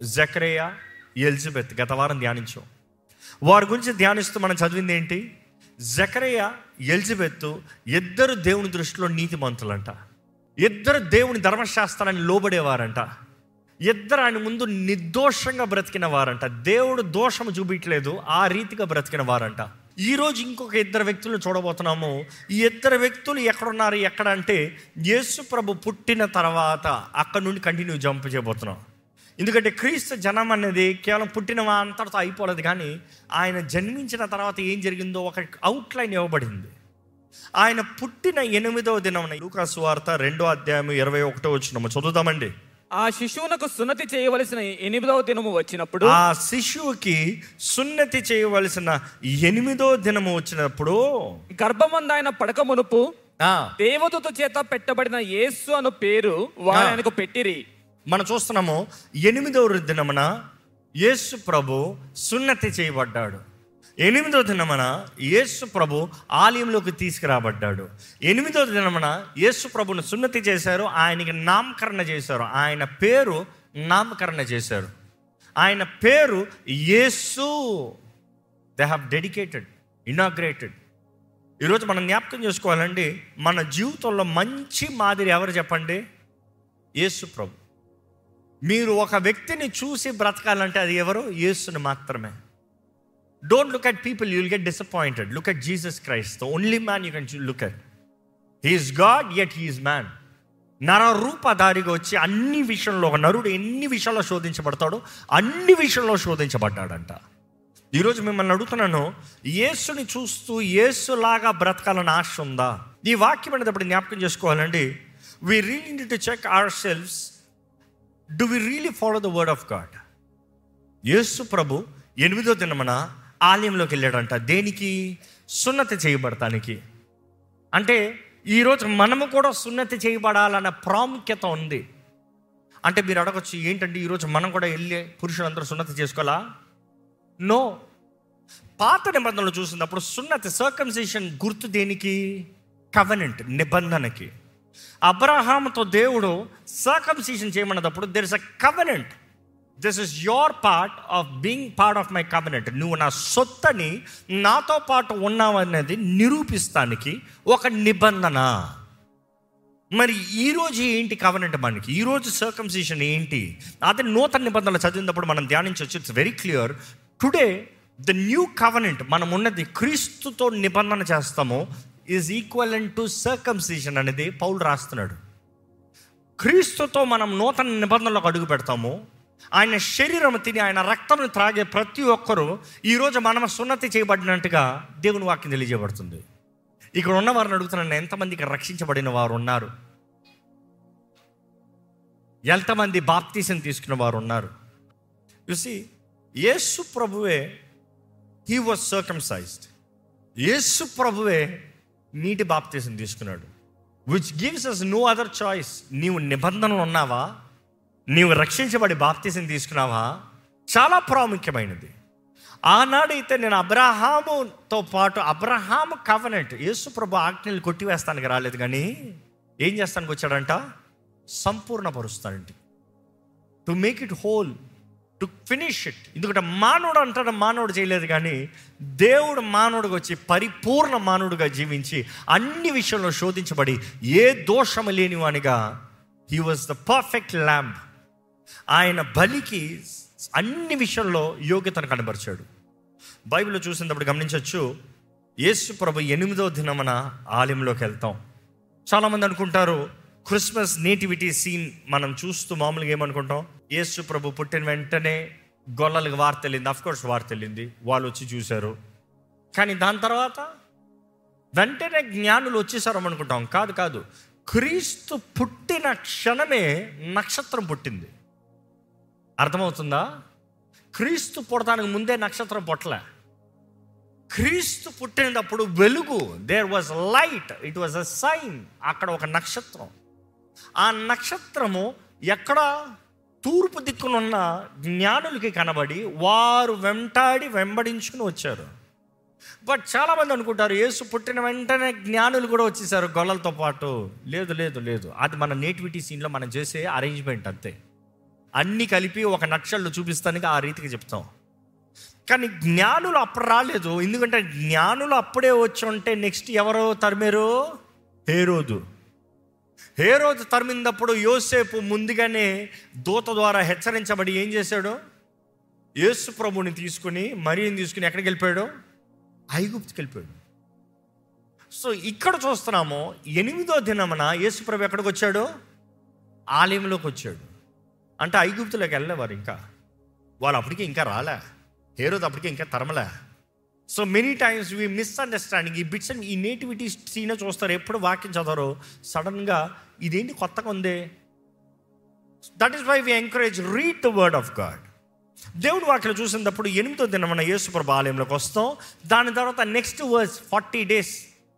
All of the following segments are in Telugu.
జకరేయ ఎలిజబెత్ గత వారం ధ్యానించాం వారి గురించి ధ్యానిస్తూ మనం చదివింది ఏంటి జకరేయ ఎలిజబెత్ ఇద్దరు దేవుని దృష్టిలో నీతిమంతులంట ఇద్దరు దేవుని ధర్మశాస్త్రాన్ని లోబడేవారంట ఇద్దరు ఆయన ముందు నిర్దోషంగా బ్రతికిన వారంట దేవుడు దోషం చూపించలేదు ఆ రీతిగా బ్రతికిన వారంట ఈ రోజు ఇంకొక ఇద్దరు వ్యక్తులను చూడబోతున్నాము ఈ ఇద్దరు వ్యక్తులు ఎక్కడున్నారు ఎక్కడ అంటే యేసు ప్రభు పుట్టిన తర్వాత అక్కడ నుండి కంటిన్యూ జంప్ చేయబోతున్నాం ఎందుకంటే క్రీస్తు జనం అనేది కేవలం పుట్టిన అంతటితో అయిపోలేదు కానీ ఆయన జన్మించిన తర్వాత ఏం జరిగిందో ఒక అవుట్లైన్ ఇవ్వబడింది ఆయన పుట్టిన ఎనిమిదవ దినం లూకాసు వార్త రెండో అధ్యాయం ఇరవై ఒకటో వచ్చినము చదువుదామండి ఆ శిశువునకు సున్నతి చేయవలసిన ఎనిమిదవ దినము వచ్చినప్పుడు ఆ శిశువుకి సున్నతి చేయవలసిన ఎనిమిదో దినము వచ్చినప్పుడు గర్భమందాయన పడక మునుపు ఆ, దేవదూత చేత పెట్టబడిన యేసు అను పేరు వారు ఆయనకు పెట్టిరి మనం చూస్తున్నాము ఎనిమిదవ దినమున యేసు ప్రభు సున్నతి చేయబడ్డాడు ఎనిమిదో దినమున యేసు ప్రభు ఆలయంలోకి తీసుకురాబడ్డాడు ఎనిమిదో దినమున యేసు ప్రభును సున్నతి చేశారు ఆయనకి నామకరణ చేశారు ఆయన పేరు నామకరణ చేశారు ఆయన పేరు Yesu they have dedicated inaugurated ఈరోజు మనం జ్ఞాపకం చేసుకోవాలండి మన జీవితంలో మంచి మాదిరి ఎవరు చెప్పండి యేసు ప్రభు మీరు ఒక వ్యక్తిని చూసి బ్రతకాలంటే అది ఎవరు యేసుని మాత్రమే don't look at people you'll get disappointed look at Jesus Christ the only man you can look at he is God yet he is man నర రూపధారిగా వచ్చి అన్ని విషయంలో ఒక నరుడు ఎన్ని విషయాల్లో శోధించబడతాడో అన్ని విషయంలో శోధించబడ్డాడంట ఈరోజు మిమ్మల్ని అడుగుతున్నాను యేసుని చూస్తూ యేసులాగా బ్రతకాలని ఆశ ఉందా ఈ వాక్యం అనేటప్పుడు జ్ఞాపకం చేసుకోవాలండి we really to check our selves do we really follow the word of God Yesu ప్రభు ఎనిమిదో దినమున ఆలయంలోకి వెళ్ళాడంట దేనికి సున్నతి చేయబడటానికి అంటే ఈరోజు మనము కూడా సున్నతి చేయబడాలన్న ప్రాముఖ్యత ఉంది అంటే మీరు అడగచ్చు ఏంటంటే ఈరోజు మనం కూడా వెళ్ళి పురుషులందరూ సున్నతి చేసుకోవాలా నో పాత నిబంధనలు చూసినప్పుడు సున్నతి సర్కంసేషన్ గుర్తు దేనికి కవనెంట్ నిబంధనకి అబ్రహాంతో దేవుడు సర్కంసేషన్ చేయమన్నప్పుడు there is a covenant this is your part of being part of my covenant నువ్వు నా సొత్తని నాతో పాటు ఉన్నావనేది నిరూపిస్తానికి ఒక నిబంధన మరి ఈ రోజు ఏంటి కవనెంట్ మనకి ఈ రోజు సర్కంసేషన్ ఏంటి అదే నూతన నిబంధనలు చదివినప్పుడు మనం ధ్యానించవచ్చు it's very clear today the new covenant మనం ఉన్నది క్రీస్తుతో నిబంధన చేస్తాము ఈజ్ ఈక్వల్ టు సర్కంసేషన్ అనేది పౌలు రాస్తున్నాడు క్రీస్తుతో మనం నూతన నిబంధనలకు అడుగు పెడతాము ఆయన శరీరం తిని ఆయన రక్తం త్రాగే ప్రతి ఒక్కరూ ఈరోజు మనం సున్నతి చేయబడినట్టుగా దేవుని వాక్యం తెలియజేయబడుతుంది ఇక్కడ ఉన్న వారిని అడుగుతున్నాను ఎంతమందికి రక్షించబడిన వారు ఉన్నారు ఎంతమంది బాప్తీసం తీసుకున్న వారు ఉన్నారు చూసి యేసు ప్రభువే హీ వాజ్ సర్కమ్సైజ్డ్ యేసు ప్రభువే నీటి బాప్తీసం తీసుకున్నాడు which gives us no other choice నీవు నిబంధనలు ఉన్నావా నీవు రక్షించబడి బాప్తీసం తీసుకున్నావా చాలా ప్రాముఖ్యమైనది ఆనాడైతే నేను అబ్రహాముతో పాటు అబ్రహాము కవనెంట్ యేసు ప్రభు ఆజ్ఞలు కొట్టివేస్తానికి రాలేదు కానీ ఏం చేస్తానికి వచ్చాడంట సంపూర్ణపరుస్తానండి to make it whole to finish it ఎందుకంటే మానవుడు అంటాడు మానవుడు చేయలేదు కానీ దేవుడు మానవుడికి వచ్చి పరిపూర్ణ మానవుడిగా జీవించి అన్ని విషయంలో శోధించబడి ఏ దోషము లేనివానిగా he was the perfect lamb ఆయన బలికి అన్ని విషయంలో యోగ్యతను కనబరిచాడు బైబిల్లో చూసినప్పుడు గమనించవచ్చు యేసు ప్రభు ఎనిమిదో దినమున ఆలయంలోకి వెళ్తాం చాలామంది అనుకుంటారు క్రిస్మస్ నేటివిటీ సీన్ మనం చూస్తూ మామూలుగా ఏమనుకుంటాం యేసు ప్రభు పుట్టిన వెంటనే గొల్లలకు వార్త వెళ్ళింది అఫ్కోర్స్ వార్త వెళ్ళింది వాళ్ళు వచ్చి చూశారు కానీ దాని తర్వాత వెంటనే జ్ఞానులు వచ్చేసారు అనుకుంటాం కాదు కాదు క్రీస్తు పుట్టిన క్షణమే నక్షత్రం పుట్టింది అర్థమవుతుందా క్రీస్తు పుడతానికి ముందే నక్షత్రం పుట్టలే క్రీస్తు పుట్టినప్పుడు వెలుగు there was light it was a sign అక్కడ ఒక నక్షత్రం ఆ నక్షత్రము ఎక్కడ తూర్పు దిక్కునున్న జ్ఞానులకి కనబడి వారు వెంటాడి వెంబడించుకుని వచ్చారు బట్ చాలామంది అనుకుంటారు యేసు పుట్టిన వెంటనే జ్ఞానులు కూడా వచ్చేసారు గొల్లలతో పాటు లేదు లేదు లేదు అది మన నేటివిటీ సీన్లో మనం చేసే అరేంజ్మెంట్ అంతే అన్నీ కలిపి ఒక నక్షల్లో చూపిస్తానికి ఆ రీతికి చెప్తాం కానీ జ్ఞానులు అప్పుడు రాలేదు ఎందుకంటే జ్ఞానులు అప్పుడే వచ్చి ఉంటే నెక్స్ట్ ఎవరో తరిమేరు హేరోదు హేరోదు తరిమినప్పుడు యోసేపు ముందుగానే దూత ద్వారా హెచ్చరించబడి ఏం చేశాడు యేసు ప్రభుని తీసుకుని మరియని తీసుకుని ఎక్కడికి వెళ్ళిపోయాడు ఐగుప్తుకి వెళ్ళిపోయాడు సో ఇక్కడ చూస్తున్నాము ఎనిమిదో దినమున యేసు ప్రభు ఎక్కడికి వచ్చాడు ఆలయంలోకి వచ్చాడు అంటే ఐగుప్తులోకి వెళ్ళేవారు ఇంకా వాళ్ళు అప్పటికి ఇంకా రాలే హేరోది అప్పటికి ఇంకా తరమలే so many times we misunderstanding ఈ బిట్స్ అండ్ ఈ నేటివిటీ సీనే చూస్తారు ఎప్పుడు వాక్యం చదవరు సడన్గా ఇదేంటి కొత్తగా ఉందే that is why we encourage read the word of God దేవుడు వాక్యం చూసినప్పుడు ఎనిమిదో దినం మన యేసుప్రభు ఆలయంలోకి వస్తాం దాని తర్వాత నెక్స్ట్ వర్స్ ఫార్టీ డేస్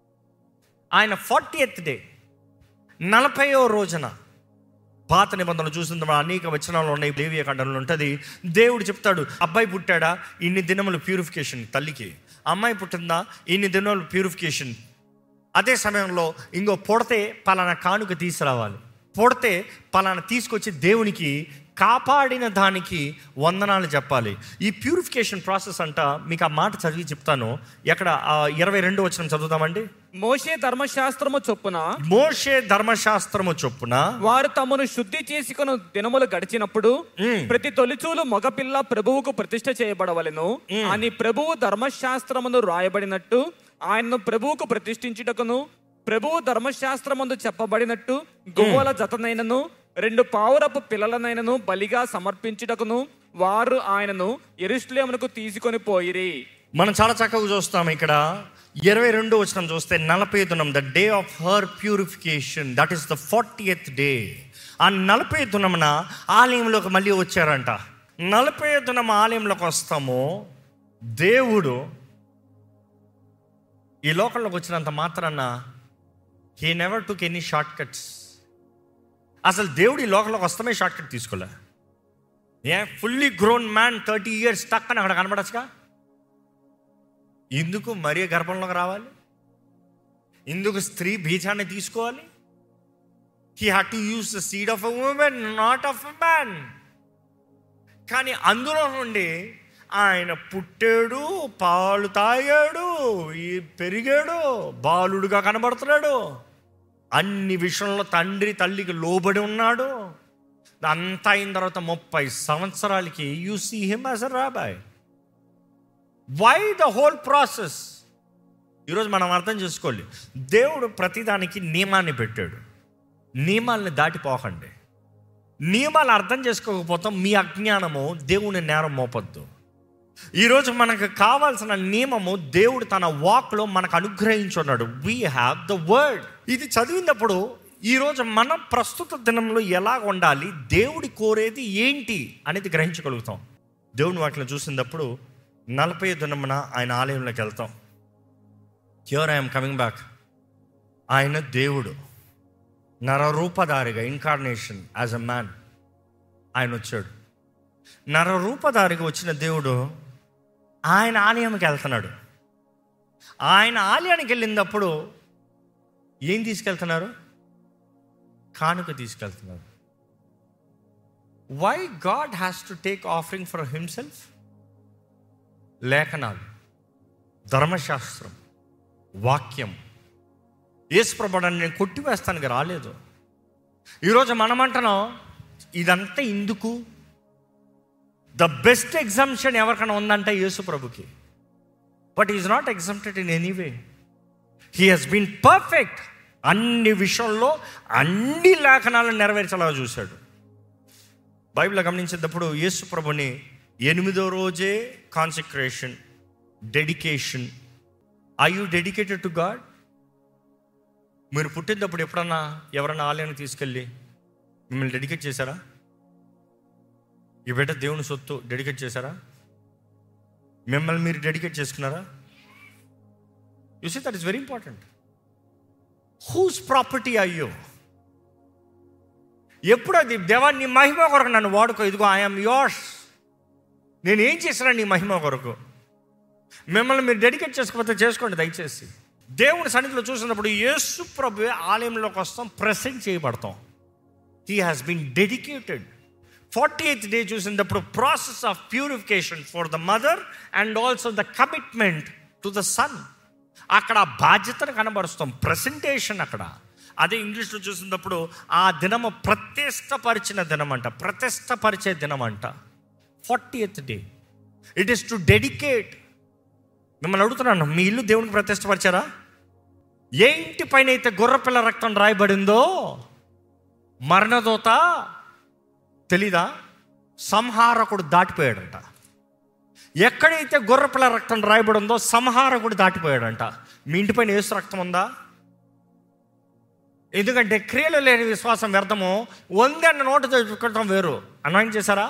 ఆయన ఫార్టీ ఎత్ డే నలభైయో రోజున పాత నిబంధనలు చూసిన అనేక వచనాలు ఉన్నాయి దేవీయ ఖండంలో ఉంటుంది దేవుడు చెప్తాడు అబ్బాయి పుట్టాడా ఇన్ని దినములు ప్యూరిఫికేషన్ తల్లికి అమ్మాయి పుట్టిందా ఇన్ని దినములు ప్యూరిఫికేషన్ అదే సమయంలో ఇంకో పొడితే పలానా కానుక తీసుకురావాలి పొడితే పలానా తీసుకొచ్చి దేవునికి కాపాడిన దానికి వందనాలు చెప్పాలి ఈ ప్యూరిఫికేషన్ ప్రాసెస్ అంట మీకు ఆ మాట చదివి చెప్తాను ఎక్కడ ఇరవై రెండు వచ్చిన చదువుతామండి మోషే ధర్మశాస్త్రము చొప్పున మోషే ధర్మశాస్త్రము చొప్పున వారు తమను శుద్ధి చేసుకుని దినములు గడిచినప్పుడు ప్రతి తొలిచూలు మగపిల్ల ప్రభువుకు ప్రతిష్ఠ చేయబడవలెను అని ప్రభువు ధర్మశాస్త్రమును రాయబడినట్టు ఆయనను ప్రభువుకు ప్రతిష్ఠించుటకును ప్రభువు ధర్మశాస్త్రమందు చెప్పబడినట్టు గువ్వల జతనైనను రెండు పావురపు పిల్లలనైనను బలిగా సమర్పించుటకును వారు ఆయనను ఎరుస్లేమునకు తీసుకొని పోయిరి మనం చాలా చక్కగా చూస్తాం ఇక్కడ ఇరవై రెండు వచ్చిన చూస్తే నలభై దినం the day of her purification that is the fortieth day ఆ నలభై దినమున ఆలయంలోకి మళ్ళీ వచ్చారంట నలభై దినం ఆలయంలోకి వస్తాము దేవుడు ఈ లోకంలోకి వచ్చినంత మాత్రాన he never took any short cuts అసలు దేవుడు ఈ లోకంలోకి వస్తామే షార్ట్ కట్ తీసుకోలే a fully grown man thirty years took అని అక్కడ కనబడచ్చుగా ఎందుకు మరీ గర్భంలోకి రావాలి ఎందుకు స్త్రీ బీజాన్ని తీసుకోవాలి he had to use the seed of a woman not of a man కానీ అందులో నుండి ఆయన పుట్టాడు పాలు తాగాడు ఈ పెరిగాడు బాలుడుగా కనబడుతున్నాడు అన్ని విషయంలో తండ్రి తల్లికి లోబడి ఉన్నాడు అంతా అయిన తర్వాత ముప్పై సంవత్సరాలకి you see him as a rabbi why the whole process ఈరోజు మనం అర్థం చేసుకోవాలి దేవుడు ప్రతిదానికి నియమాన్ని పెట్టాడు నియమాల్ని దాటిపోకండి నియమాలు అర్థం చేసుకోకపోతే మీ అజ్ఞానము దేవుని నేరం మోపొద్దు ఈరోజు మనకు కావాల్సిన నియమము దేవుడు తన వాక్లో మనకు అనుగ్రహించున్నాడు వీ హ్యావ్ ద వర్డ్ ఇది చదివినప్పుడు ఈరోజు మన ప్రస్తుత దినంలో ఎలా ఉండాలి దేవుడి కోరేది ఏంటి అనేది గ్రహించగలుగుతాం దేవుని వాటిని చూసినప్పుడు నలభై దినమున ఆయన ఆలయంలోకి వెళ్తాం హ్యూర్ ఐఎమ్ కమింగ్ బ్యాక్ ఆయన దేవుడు నరరూపధారిగా ఇన్కార్నేషన్ యాజ్ అ మ్యాన్ ఆయన వచ్చాడు నరరూపధారిగా వచ్చిన దేవుడు ఆయన ఆలయంకి వెళ్తున్నాడు ఆయన ఆలయానికి వెళ్ళినప్పుడు ఏం తీసుకెళ్తున్నారు కానుక తీసుకెళ్తున్నారు why God has to take offering for himself లేఖనాలు ధర్మశాస్త్రం వాక్యం యేసుప్రభుడాన్ని నేను కొట్టివేస్తానికి రాలేదు ఈరోజు మనం అంటున్నాం ఇదంతా ఇందుకు ద బెస్ట్ ఎగ్జామ్షన్ ఎవరికైనా ఉందంటే యేసు ప్రభుకి but is not exempted in anyway he has been perfect అన్ని విషయంలో అన్ని లేఖనాలను నెరవేర్చేలాగా చూశాడు బైబిల్ గమనించేటప్పుడు యేసు ప్రభుని ఎనిమిదో రోజే consecration dedication I you dedicated to God మీరు పుట్టినప్పుడు ఎప్పుడన్నా ఎవరన్నా ఆలయానికి తీసుకెళ్ళి మిమ్మల్ని డెడికేట్ చేశారా ఈ బిడ్డ దేవుని సొత్తు డెడికేట్ చేశారా మిమ్మల్ని మీరు డెడికేట్ చేసుకున్నారా you see that is very important whose property అయ్యో ఎప్పుడు అది దేవా నీ మహిమ కొరకు నన్ను వాడుకో ఇదిగో ఐఎమ్ యోర్స్ నేను ఏం చేసినా నీ మహిమ కొరకు మిమ్మల్ని మీరు డెడికేట్ చేసుకోకపోతే చేసుకోండి దయచేసి దేవుని సన్నిధిలో చూసినప్పుడు యేసు ప్రభు ఆలయంలోకి వస్తాం ప్రెసెంట్ చేయబడతాం he has been dedicated forty eighth day చూసినప్పుడు process of purification for the mother and also the commitment to the son అక్కడ ఆ బాధ్యతను కనబరుస్తాం ప్రజెంటేషన్ అక్కడ అదే ఇంగ్లీష్లో చూసినప్పుడు ఆ దినము ప్రతిష్టపరిచిన దినం అంట ప్రతిష్టపరిచే దినం అంట forty eighth day it is to dedicate మిమ్మల్ని అడుగుతున్నాను మీ ఇల్లు దేవునికి ప్రతిష్టపరిచారా ఏ ఇంటి పైన అయితే గుర్రపిల్ల రక్తం రాయబడిందో మరణదోత తెలీదా సంహారకుడు దాటిపోయాడంట ఎక్కడైతే గుర్రపిల్ల రక్తం రాయబడి ఉందో సంహారకుడు దాటిపోయాడంట మీ ఇంటి పైన ఏసు రక్తం ఉందా ఎందుకంటే క్రియలు లేని విశ్వాసం వ్యర్థము వందన్న నోట తెచ్చుకోవటం వేరు అనాయింట్ చేశారా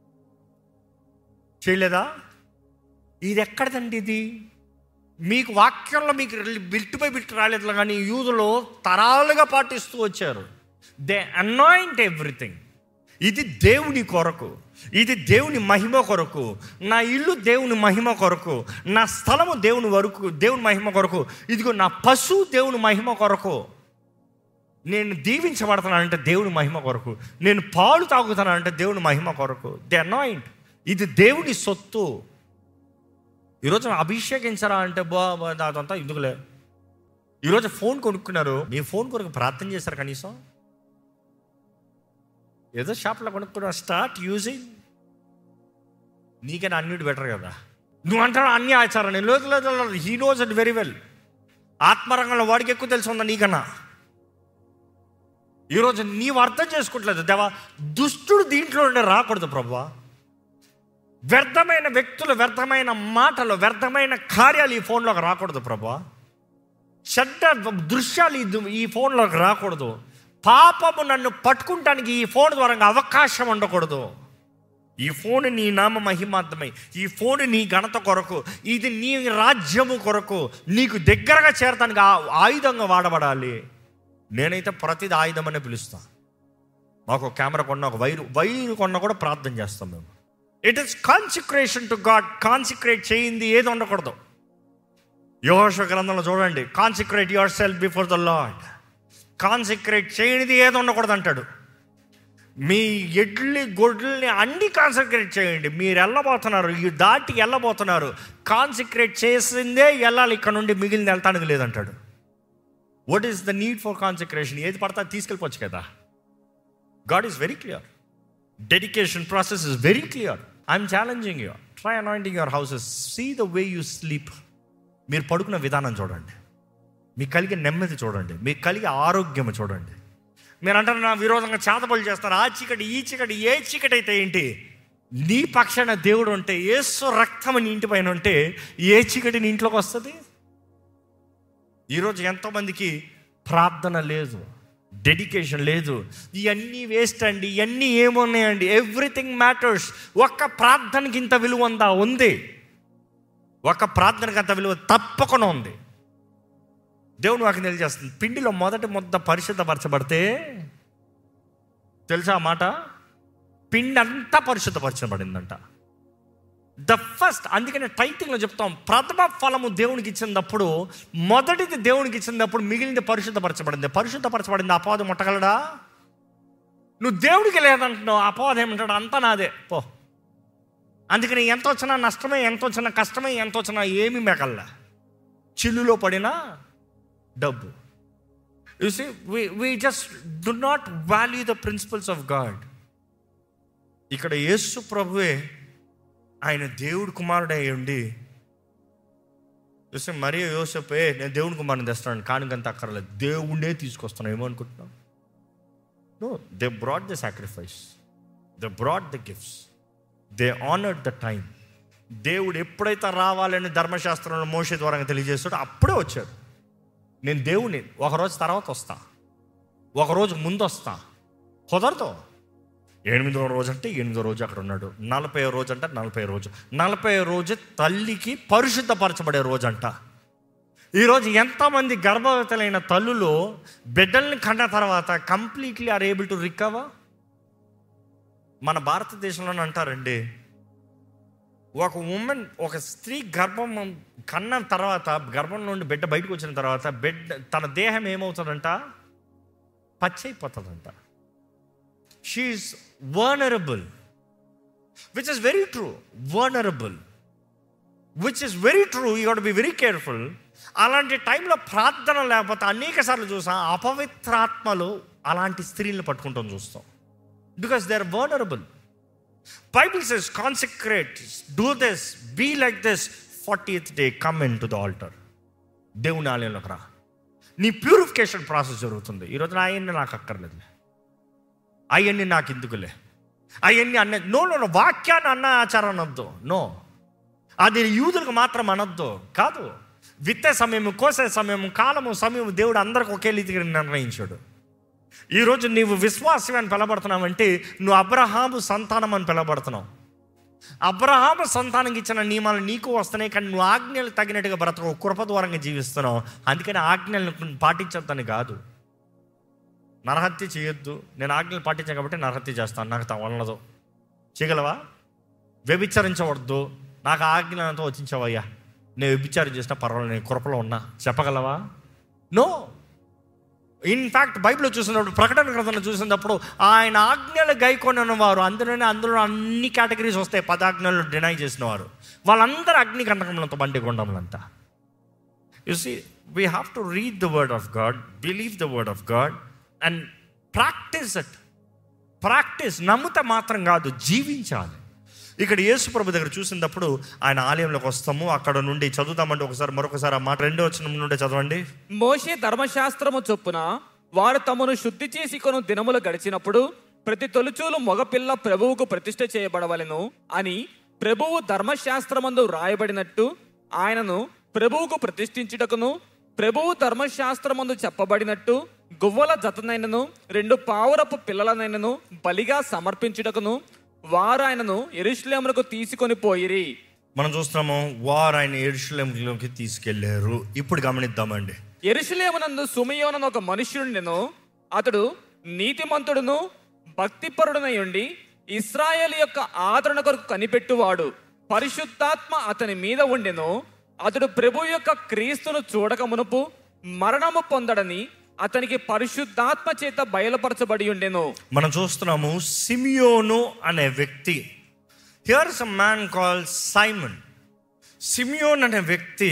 చేయలేదా ఇది ఎక్కడదండి ఇది మీకు వాక్యంలో మీకు బిల్ట్ బై బిల్ట్ రాలేదు కానీ యూదులో తరాలుగా పాటిస్తూ వచ్చారు దే అనాయింట్ ఎవ్రీథింగ్ ఇది దేవుని కొరకు ఇది దేవుని మహిమ కొరకు నా ఇల్లు దేవుని మహిమ కొరకు నా స్థలము దేవుని వరకు దేవుని మహిమ కొరకు ఇదిగో నా పశువు దేవుని మహిమ కొరకు నేను దీవించబడుతున్నానంటే దేవుని మహిమ కొరకు నేను పాలు తాగుతానంటే దేవుని మహిమ కొరకు దే అనాయింట్ ఇది దేవుని సొత్తు ఈరోజు అభిషేకించరా అంటే బా బా, అదంతా ఎందుకులే ఈరోజు ఫోన్ కొనుక్కున్నారు మీ ఫోన్ కొరకు ప్రార్థన చేశారు కనీసం ఏదో షాప్లో కొనుక్కున్నా స్టార్ట్ యూజింగ్ నీకైనా అన్నిటి బెటర్ కదా నువ్వు అంటావు అన్ని ఆచారం నేను లేదు లేదు he knows it very well ఆత్మరంగంలో వాడికి ఎక్కువ తెలిసి ఉందా నీకన్నా ఈరోజు నీవు అర్థం చేసుకుంటలేదు దేవా దుష్టుడు దీంట్లో ఉండే రాకూడదు ప్రభా వ్యర్థమైన వ్యక్తులు వ్యర్థమైన మాటలు వ్యర్థమైన కార్యాలు ఈ ఫోన్లోకి రాకూడదు ప్రభా చెడ్డ దృశ్యాలు ఈ- ఈ ఫోన్లోకి రాకూడదు పాపము నన్ను పట్టుకుంటానికి ఈ ఫోన్ ద్వారా అవకాశం ఉండకూడదు ఈ ఫోన్ నీ నామ మహిమార్థమై ఈ ఫోన్ నీ ఘనత కొరకు ఇది నీ రాజ్యము కొరకు నీకు దగ్గరగా చేరటానికి ఆ ఆయుధంగా వాడబడాలి నేనైతే ప్రతిది ఆయుధం అనే పిలుస్తా మాకు ఒక కెమెరా కొన్న ఒక వైరు వైరు కొన్న కూడా ప్రార్థన చేస్తాం మేము it is consecration to God consecrate చేయింది ఏది ఉండకూడదు యోహోష గ్రంథంలో చూడండి consecrate your self before the Lord consecrate చేయనిది ఏది ఉండకూడదు అంటాడు మీ ఎడ్లని గొడ్లని అన్ని కాన్సన్ట్రేట్ చేయండి మీరు వెళ్ళబోతున్నారు ఈ దాటి వెళ్ళబోతున్నారు కాన్సన్ట్రేట్ చేసిందే వెళ్ళాలి ఇక్కడ నుండి మిగిలిన వెళ్తానికి లేదంటాడు what is the need for concentration ఏది పడతా తీసుకెళ్ళిపోవచ్చు కదా God is very clear dedication process is very clear I'm challenging you try anointing your houses see the way you sleep మీరు పడుకున్న విధానం చూడండి మీకు కలిగే నెమ్మది చూడండి మీకు కలిగే ఆరోగ్యం చూడండి మీరు అంటారు నా విరోధంగా చేతబడులు చేస్తారు ఆ చీకటి ఈ చీకటి ఏ చీకటి అయితే ఏంటి నీ పక్షాన దేవుడు ఉంటే ఏసు రక్తం నీ ఇంటి పైన ఉంటే ఏ చీకటి నీ ఇంట్లోకి వస్తుంది ఈరోజు ఎంతోమందికి ప్రార్థన లేదు డెడికేషన్ లేదు ఇవన్నీ వేస్ట్ అండి ఇవన్నీ ఏమున్నాయండి ఎవ్రీథింగ్ మ్యాటర్స్ ఒక్క ప్రార్థనకి ఇంత విలువ ఉందా ఉంది ఒక ప్రార్థనకి అంత విలువ తప్పకుండా ఉంది దేవుడు వాకి తెలియజేస్తుంది పిండిలో మొదటి ముద్ద పరిశుద్ధపరచబడితే తెలుసా ఆ మాట పిండి అంతా పరిశుద్ధపరచబడిందంట ద ఫస్ట్ అందుకనే టైటింగ్లో చెప్తాం ప్రథమ ఫలము దేవునికి ఇచ్చినప్పుడు మొదటిది దేవునికి ఇచ్చినప్పుడు మిగిలింది పరిశుద్ధపరచబడింది పరిశుద్ధపరచబడింది అపవాదం ముట్టగలడా నువ్వు దేవుడికి లేదంటున్నావు అపవాదం ఏమంటాడు అంతా నాదే పో అందుకని ఎంత వచ్చినా నష్టమే ఎంత వచ్చినా కష్టమే ఎంత వచ్చినా ఏమి మెకల్లా చిల్లులో పడినా డబ్బు you see we we just do not value the principles of God ఇక్కడ యేసు ప్రభువే ఆయన దేవుడు కుమారుడు అయి ఉండి చూస్తే మరీ యోసపే నేను దేవుని కుమారుని తెస్తాను కానుకంత అక్కర్లేదు దేవుడే తీసుకొస్తాను ఏమనుకుంటున్నావు no they brought the sacrifice they brought the gifts they honoured the time దేవుడు ఎప్పుడైతే రావాలని ధర్మశాస్త్రంలో మోసే ద్వారా తెలియజేస్తాడో అప్పుడే వచ్చాడు నేను దేవుని ఒకరోజు తర్వాత వస్తా ఒకరోజు ముందు వస్తా కుదరదు ఎనిమిదో రోజు అంటే ఎనిమిదో రోజు అక్కడ ఉన్నాడు నలభై రోజు అంటే నలభై రోజు నలభై రోజు తల్లికి పరిశుద్ధపరచబడే రోజు అంట ఈరోజు ఎంతమంది గర్భవతులైన తల్లులు బిడ్డల్ని కన్న తర్వాత completely are able to recover మన భారతదేశంలోనే అంటారండి ఒక ఉమెన్ ఒక స్త్రీ గర్భం కన్న తర్వాత గర్భం నుండి బిడ్డ బయటకు వచ్చిన తర్వాత బిడ్డ తన దేహం ఏమవుతుందంట పచ్చైపోతుందంట she is vulnerable which is very true vulnerable which is very true you got be very careful అలాంటి టైంలో ప్రార్థన లేకపోతే అనేక సార్లు చూసాం అపవిత్రాత్మలు అలాంటి స్త్రీలను పట్టుకుంటాం చూస్తాం because they are vulnerable Bible says consecrate do this be like this forty day come into the altar దేవుని ఆలయంలోకి రా నీ ప్యూరిఫికేషన్ ప్రాసెస్ జరుగుతుంది ఈరోజు అవన్నీ నాకు అక్కర్లేదులే అవన్నీ నాకు ఎందుకులే అవన్నీ అన్న నో నో వాక్యాన్ని అన్న ఆచారం అనొద్దు నో అది యూదులకు మాత్రం అనొద్దు కాదు విత్తే సమయం కోసే సమయం కాలము సమయం దేవుడు అందరికి ఒకే రీతిగా నిర్ణయించాడు ఈరోజు నీవు విశ్వాసం అని పిలబడుతున్నావంటే నువ్వు అబ్రహాము సంతానం అని పిలబడుతున్నావు అబ్రహాము సంతానంకి ఇచ్చిన నియమాలు నీకు వస్తున్నాయి కానీ నువ్వు ఆజ్ఞలు తగినట్టుగా బ్రతకవు కృప ద్వారంగా జీవిస్తున్నావు అందుకని ఆజ్ఞలను పాటించొద్దని కాదు నరహత్య చేయొద్దు నేను ఆజ్ఞలు పాటించాను కాబట్టి నరహత్య చేస్తాను నాకు తవలదు చేయగలవా వ్యభిచరించవద్దు నాకు ఆజ్ఞలతో వచ్చించావయ్యా నేను వ్యభిచారం చేసిన పర్వాలేదు నేను కృపలో ఉన్నా చెప్పగలవా నో ఇన్ఫ్యాక్ట్ బైబిల్లో చూసినప్పుడు ప్రకటన గ్రంథంలో చూసినప్పుడు ఆయన ఆజ్ఞలు గైకొని వారు అందులోనే అందులో అన్ని కేటగిరీస్ వస్తాయి పదాజ్ఞలు డినై చేసిన వారు వాళ్ళందరూ అగ్ని కంటకంలో బండి గుండంలంతా you see we have to read the word of God believe the word of God and practice it practice నమ్ముతే మాత్రం కాదు జీవించాలి ఇక్కడ యేసు ప్రభు దగ్గర చూసినప్పుడు ఆయన ఆలయంలోకి వస్తాము అక్కడ నుండి చదువుతామంటే ఒకసారి మరొకసారి ఆ మాట రెండో వచ్చిన నుండి చదవండి మోషే ధర్మశాస్త్రము చొప్పున వారు తమను శుద్ధి చేసి కొను దినములు గడిచినప్పుడు ప్రతి తొలుచూలు మగపిల్ల ప్రభువుకు ప్రతిష్ఠ చేయబడవలెను అని ప్రభువు ధర్మశాస్త్రమందు రాయబడినట్టు ఆయనను ప్రభువుకు ప్రతిష్ఠించుటకును ప్రభువు ధర్మశాస్త్రమందు చెప్పబడినట్టు గువ్వల జతనైనను రెండు పావురపు పిల్లలనైనను బలిగా సమర్పించుటకును వారు ఆయనను ఎరుశ్లేములకు తీసుకొని పోయిరి మనం చూస్తున్నాము వారు ఆయన ఎరుషులంలోకి తీసుకెళ్లారు ఇప్పుడు గమనిద్దామండి ఎరుషులేమునందు సుమయోనను ఒక మనుష్యుడును అతడు నీతిమంతుడును భక్తిపరుడునై ఉండి ఇస్రాయేల్ యొక్క ఆదరణ కొరకు కనిపెట్టువాడు పరిశుద్ధాత్మ అతని మీద ఉండెను అతడు ప్రభు యొక్క క్రీస్తును చూడక మునుపు మరణము పొందడని అతనికి పరిశుద్ధాత్మ చేత బయలుపరచబడి ఉండెను మనం చూస్తున్నాము సిమియోను అనే వ్యక్తి here is a man call Simon Simeon అనే వ్యక్తి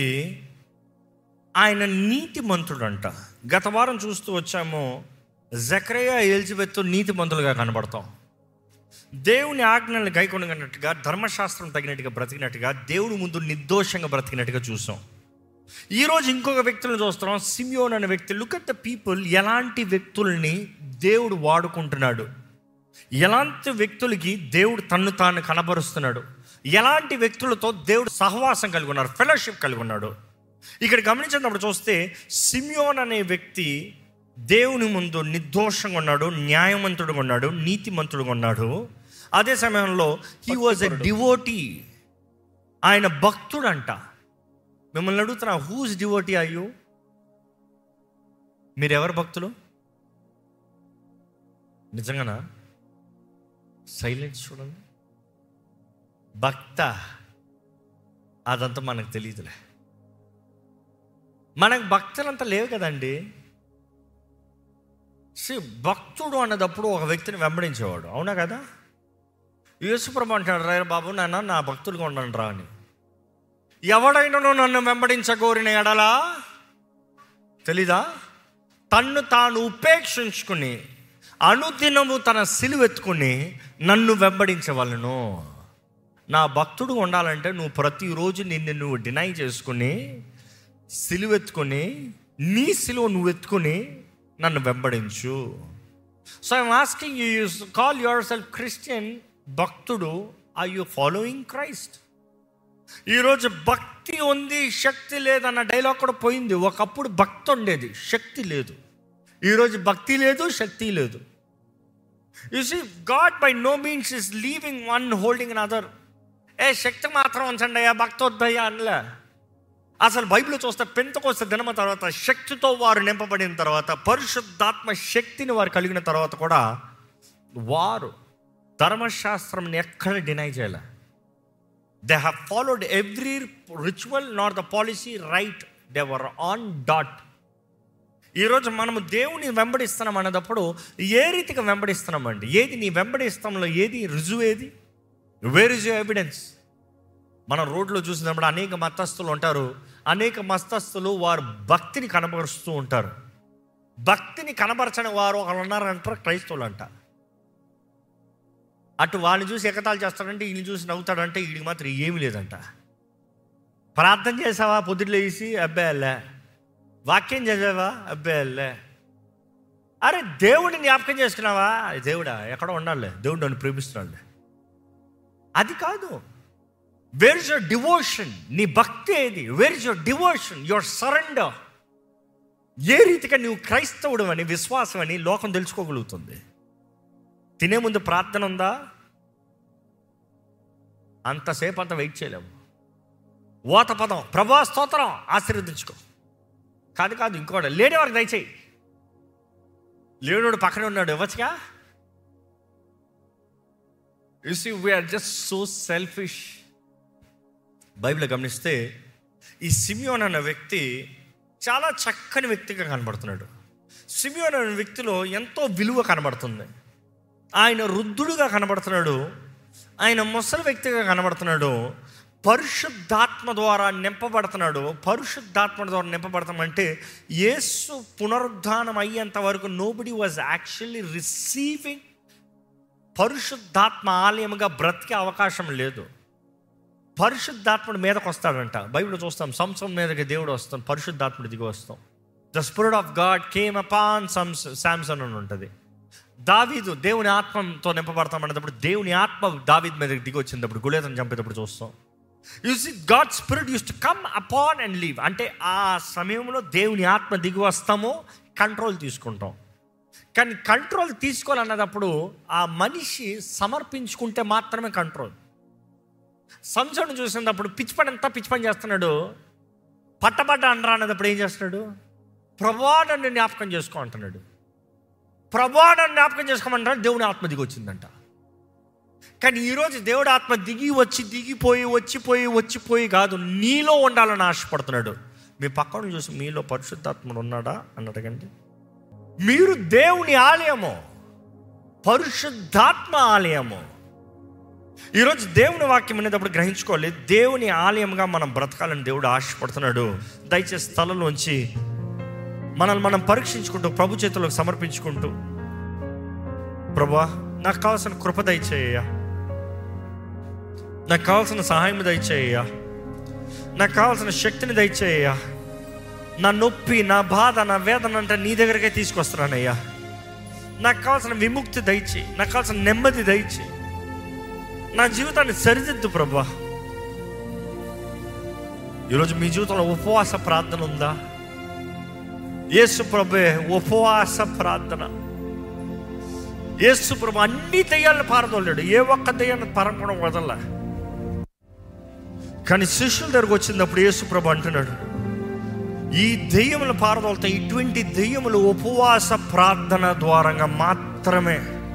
ఆయన నీతిమంతుడు అంట గత వారం చూస్తూ వచ్చాము జక్రయ ఎలిజబెత్ నీతిమంతులుగా కనబడతాం దేవుని ఆజ్ఞలను గైకొనగనట్టుగా ధర్మశాస్త్రం తగినట్టుగా బ్రతికినట్టుగా దేవుని ముందు నిర్దోషంగా బ్రతికినట్టుగా చూసాం ఈరోజు ఇంకొక వ్యక్తులను చూస్తున్నాం సిమియోన్ అనే వ్యక్తి లుక్ అట్ ద పీపుల్ ఎలాంటి వ్యక్తుల్ని దేవుడు వాడుకుంటున్నాడు ఎలాంటి వ్యక్తులకి దేవుడు తన్ను తాను కనబరుస్తున్నాడు ఎలాంటి వ్యక్తులతో దేవుడు సహవాసం కలిగి ఉన్నారు ఫెలోషిప్ కలిగి ఉన్నాడు ఇక్కడ గమనించినప్పుడు చూస్తే సిమియోన్ అనే వ్యక్తి దేవుని ముందు నిర్దోషంగా ఉన్నాడు న్యాయవంతుడుగా ఉన్నాడు నీతిమంతుడుగా ఉన్నాడు అదే సమయంలో హీ వాజ్ ఎ డివోటీ ఆయన భక్తుడంట మిమ్మల్ని అడుగుతున్నా హూస్ డివోటీ అయ్యూ మీరు ఎవరు భక్తులు నిజంగానా సైలెన్స్ చూడండి భక్త అదంతా మనకు తెలియదులే మనకు భక్తులంతా లేవు కదండి సి భక్తుడు అన్నదప్పుడు ఒక వ్యక్తిని వెంబడించేవాడు అవునా కదా యేసుప్రభు అంటాడు రా బాబు నాన్న నా భక్తులుగా ఉండండి రా అని ఎవడైనాను నన్ను వెంబడించగోరిన ఎడలా తెలీదా తన్ను తాను ఉపేక్షించుకుని అనుదినము తన సిలువెత్తుకుని నన్ను వెంబడించవలను నా భక్తుడు ఉండాలంటే నువ్వు ప్రతిరోజు నిన్ను నువ్వు డినై చేసుకుని సిలువెత్తుకొని నీ సిలువ నువ్వు ఎత్తుకుని నన్ను వెంబడించు so I'm asking you you call your self Christian భక్తుడు ఐ యు ఫాలోయింగ్ క్రైస్ట్ ఈరోజు భక్తి ఉంది శక్తి లేదన్న డైలాగ్ కూడా పోయింది ఒకప్పుడు భక్తి ఉండేది శక్తి లేదు ఈరోజు భక్తి లేదు శక్తి లేదు you see God by no means is leaving one holding on other ఏ శక్తి మాత్రం ఉంచండి అయ్యా భక్తి వద్దయ్యా అనలే అసలు బైబిల్ చూస్తే పెంతకొస్తే దినమ తర్వాత శక్తితో వారు నింపబడిన తర్వాత పరిశుద్ధాత్మ శక్తిని వారు కలిగిన తర్వాత కూడా వారు ధర్మశాస్త్రం ఎక్కడ డినై చేయలే they have followed every ritual not the policy right they were on dot ఈరోజు మనము దేవుని వెంబడిస్తున్నాం అన్నదప్పుడు ఏ రీతిగా వెంబడిస్తున్నామండి ఏది నీ వెంబడిస్తాంలో ఏది రుజువు ఏది వేర్ ఇస్ యూ ఎవిడెన్స్ మనం రోడ్లో చూసినప్పుడు అనేక మతస్థులు ఉంటారు అనేక మతస్థులు వారు భక్తిని కనబరుస్తూ ఉంటారు భక్తిని కనబరచని వారు ఒకరు ఉన్నారంటారు క్రైస్తవులు అంట అటు వాళ్ళని చూసి ఎగతాలు చేస్తాడంటే వీళ్ళని చూసి నవ్వుతాడంటే వీడికి మాత్రం ఏమీ లేదంట ప్రార్థన చేసావా పొద్దున్న లేచి అబ్బాయిలే వాక్యం చదివావా అబ్బాయిలే అరే దేవుడిని జ్ఞాపకం చేసుకున్నావా దేవుడా ఎక్కడో ఉండాలి దేవుడు నన్ను ప్రేమిస్తున్నాడు అది కాదు వేర్ ఇస్ యువర్ డివోషన్ నీ భక్తి ఏది where is your devotion your surrender ఏ రీతిగా నువ్వు క్రైస్తవుడు అని విశ్వాసం అని లోకం తెలుసుకోగలుగుతుంది తినే ముందు ప్రార్థన ఉందా అంతసేపు అంత వెయిట్ చేయలేము ఓత పదం ప్రభా స్తోత్రం ఆశీర్వదించుకో కాదు కాదు ఇంకోటి లేని వారికి దయచేయి లేనుడు పక్కన ఉన్నాడు ఇవ్వచ్చుగా you see we are just so selfish Bible గమనిస్తే ఈ సిమియోన్ అన్న వ్యక్తి చాలా చక్కని వ్యక్తిగా కనబడుతున్నాడు సిమియోన్ అనే వ్యక్తిలో ఎంతో విలువ కనబడుతుంది ఆయన వృద్ధుడుగా కనబడుతున్నాడు ఆయన ముసలి వ్యక్తిగా కనబడుతున్నాడు పరిశుద్ధాత్మ ద్వారా నింపబడుతున్నాడు పరిశుద్ధాత్మ ద్వారా నింపబడతామంటే యేసు పునరుద్ధానం అయ్యేంత వరకు నోబడి వాజ్ యాక్చువల్లీ రిసీవింగ్ పరిశుద్ధాత్మ ఆలయముగా బ్రతికే అవకాశం లేదు పరిశుద్ధాత్ముడు మీదకి వస్తాడంట బైబిల్ చూస్తాం సంసం మీదకి దేవుడు వస్తాం పరిశుద్ధాత్ముడు దిగి వస్తాం the spirit of God came upon సమ్స్ శాంసన్ అని ఉంటుంది దావీదు దేవుని ఆత్మతో నింపబడతాం అన్నప్పుడు దేవుని ఆత్మ దావీద్ మీదకి దిగి వచ్చినప్పుడు గుళేతను చంపేటప్పుడు చూస్తాం you see God spirit use to come upon and leave అంటే ఆ సమయంలో దేవుని ఆత్మ దిగి వస్తాము కంట్రోల్ తీసుకుంటాం కానీ కంట్రోల్ తీసుకోవాలన్నప్పుడు ఆ మనిషి సమర్పించుకుంటే మాత్రమే కంట్రోల్ సంసోను చూసినప్పుడు పిచ్చి పని అంతా పిచ్చి పని చేస్తున్నాడు పట్టబడ్డ అనరా అన్నప్పుడు ఏం చేస్తున్నాడు ప్రభావాన్ని జ్ఞాపకం చేసుకో అంటున్నాడు ప్రభావాన్ని జ్ఞాపకం చేసుకోమంటాడు దేవుని ఆత్మ దిగి వచ్చిందంట కానీ ఈరోజు దేవుడు ఆత్మ దిగి వచ్చి దిగిపోయి వచ్చిపోయి వచ్చిపోయి కాదు నీలో ఉండాలని ఆశపడుతున్నాడు మీ పక్కన చూసి మీలో పరిశుద్ధాత్ముడు ఉన్నాడా అని అడగండి మీరు దేవుని ఆలయము పరిశుద్ధాత్మ ఆలయము ఈరోజు దేవుని వాక్యం అనేటప్పుడు గ్రహించుకోవాలి దేవుని ఆలయంగా మనం బ్రతకాలని దేవుడు ఆశపడుతున్నాడు దయచేసి స్థలంలోంచి మనల్ని మనం పరీక్షించుకుంటూ ప్రభు చేతులకు సమర్పించుకుంటూ ప్రభా నాకు కావాల్సిన కృప దయచేయ నాకు కావాల్సిన సహాయం దయచేయ నాకు కావాల్సిన శక్తిని దయచేయ నా నొప్పి నా బాధ నా వేదన అంటే నీ దగ్గరకే తీసుకొస్తున్నానయ్యా నాకు కావాల్సిన విముక్తి దయచి నాకు కావాల్సిన నెమ్మది దయచి నా జీవితాన్ని సరిదిద్దు ప్రభా ఈరోజు మీ జీవితంలో ఉపవాస ప్రార్థన ఉందా యేసు ప్రభే ఉపవాస ప్రార్థన యేసు ప్రభు అన్ని దయ్యాలను పారదోలేడు ఏ ఒక్క దయ్యాన్ని పరంపడం వదల కానీ శిష్యుల దగ్గరకు వచ్చినప్పుడు యేసు ప్రభు అంటున్నాడు ఈ దెయ్యములు పారదోలుతాయి ఇటువంటి దెయ్యములు ఉపవాస ప్రార్థన ద్వారంగా మాత్రమే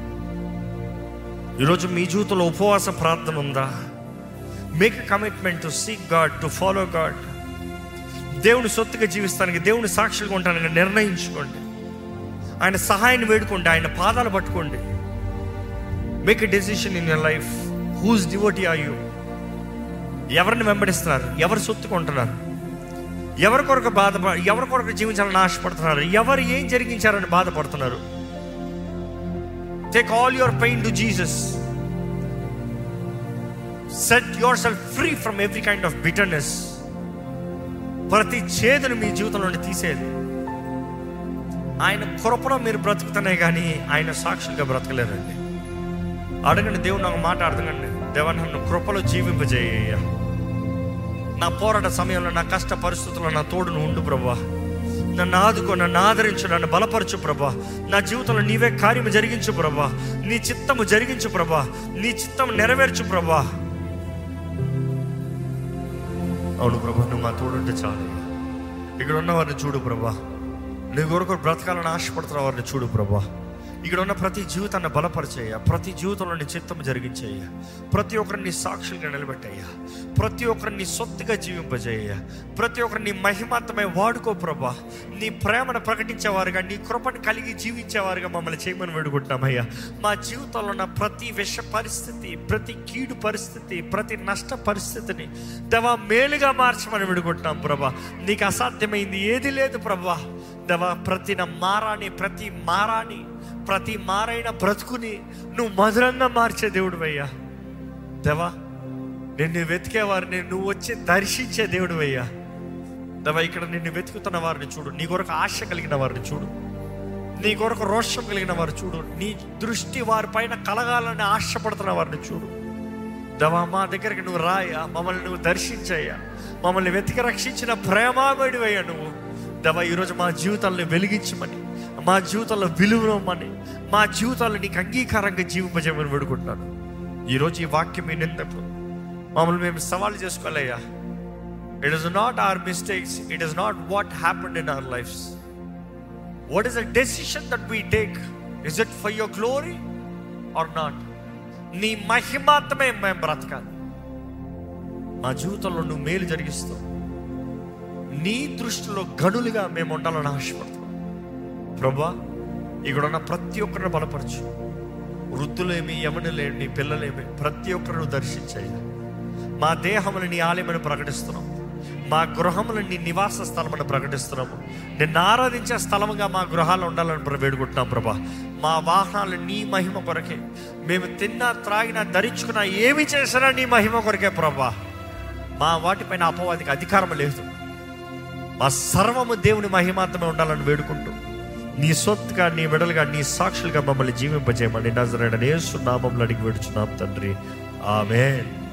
ఈరోజు మీ జీవితంలో ఉపవాస ప్రార్థన ఉందా make commitment to seek God to follow God దేవుని సొత్తుగా జీవిస్తానికి దేవుని సాక్షులుగా ఉంటానికి నిర్ణయించుకోండి ఆయన సహాయాన్ని వేడుకోండి ఆయన పాదాలు పట్టుకోండి make a decision in your life whose devotee are you ఎవరిని వెంబడిస్తున్నారు ఎవరు సొత్తుకుంటున్నారు ఎవరి కొరకు బాధ ఎవరి కొరకు జీవించాలని ఆశపడుతున్నారు ఎవరు ఏం జరిగించారని బాధపడుతున్నారు take all your pain to Jesus set yourself free from every kind of bitterness ప్రతి చేదును మీ జీవితంలో నుండి తీసేది ఆయన కృపలో మీరు బ్రతుకుతున్నాయి కానీ ఆయన సాక్షులుగా బ్రతకలేరండి అడగండి దేవుడు నాకు మాట అడగండి దేవా నన్ను కృపలో జీవింపజేయ నా పోరాట సమయంలో నా కష్ట పరిస్థితుల్లో నా తోడును ఉండు ప్రభా నన్ను ఆదుకో నన్ను ఆదరించు నన్ను బలపరచు ప్రభా నా జీవితంలో నీవే కార్యము జరిగించు ప్రభా నీ చిత్తము జరిగించు ప్రభా నీ చిత్తము నెరవేర్చు ప్రభా అవును ప్రభా నువ్వు మా తోడుంటే చాలు ఇక్కడ ఉన్న వారిని చూడు ప్రభా నీ కొరకు బ్రతకాలని ఆశపడుతున్న వారిని చూడు ప్రభా ఇక్కడ ఉన్న ప్రతి జీవితాన్ని బలపరిచేయ ప్రతి జీవితంలో నీ చిత్తం జరిగించేయ ప్రతి ఒక్కరిని సాక్షులుగా నిలబెట్టయ్యా ప్రతి ఒక్కరిని సొత్తుగా జీవింపజేయ ప్రతి ఒక్కరిని మహిమాంతమై వాడుకో ప్రభా నీ ప్రేమను ప్రకటించేవారుగా నీ కృపను కలిగి జీవించేవారుగా మమ్మల్ని చేయమని వేడుకుంటున్నామయ్యా మా జీవితంలో ఉన్న ప్రతి విష పరిస్థితి ప్రతి కీడు పరిస్థితి ప్రతి నష్ట పరిస్థితిని దవా మేలుగా మార్చమని వేడుకుంటున్నాం ప్రభా నీకు అసాధ్యమైంది ఏది లేదు ప్రభా దవా ప్రతి నా మారాని ప్రతి మారాని ప్రతి మారైన బ్రతుకుని నువ్వు మధురంగా మార్చే దేవుడు అయ్యా దేవా నిన్ను వెతికేవారిని నువ్వు వచ్చి దర్శించే దేవుడు అయ్యా దేవా ఇక్కడ నిన్ను వెతుకుతున్న వారిని చూడు నీ కొరకు ఆశ కలిగిన వారిని చూడు నీ కొరకు రోషం కలిగిన వారు చూడు నీ దృష్టి వారిపైన కలగాలని ఆశపడుతున్న వారిని చూడు దవా మా దగ్గరికి నువ్వు రాయా మమ్మల్ని నువ్వు దర్శించయ్యా మమ్మల్ని వెతికి రక్షించిన ప్రేమామడివయ్యా నువ్వు దవా ఈరోజు మా జీవితాలను వెలిగించమని మా జీవితంలో విలువమని మా జీవితాల్లో నీకు అంగీకారంగా జీవింపజేయమని వేడుకుంటున్నాను ఈరోజు ఈ వాక్యం వినినప్పుడు మమ్మల్ని మేము సవాల్ చేసుకోవాలయ్యా it is not our mistakes it is not what happened in our lives what is a decision that we take is it for your glory or not నీ మహిమాత్మే మేము బ్రతకాలి మా జీవితంలో నువ్వు మేలు జరిగిస్తావు నీ దృష్టిలో గనులుగా మేము ఉండాలని ఆశపడుతున్నాం ప్రభా ఇక్కడ ఉన్న ప్రతి ఒక్కరిని బలపరచు వృద్ధులేమి యమనులేమి పిల్లలేమి ప్రతి ఒక్కరిని దర్శించాయి మా దేహములు నీ ఆలయమని ప్రకటిస్తున్నాం మా గృహములు నీ నివాస స్థలమని ప్రకటిస్తున్నాము నిన్ను ఆరాధించే స్థలముగా మా గృహాలు ఉండాలని ప్ర- వేడుకుంటున్నాం ప్రభా మా వాహనాలు నీ మహిమ కొరకే మేము తిన్నా త్రాగినా ధరించుకున్నా ఏమి చేసినా నీ మహిమ కొరకే ప్రభా మా వాటిపైన అపవాదికి అధికారం లేదు మా సర్వము దేవుని మహిమాత్మే ఉండాలని వేడుకుంటూ నీ సొత్తుగా నీ విడలుగా నీ సాక్షులుగా మమ్మల్ని జీవింపజేయమని నజరైన యేసు నామంలో అడిగి వేడుచున్నాం తండ్రి ఆమెన్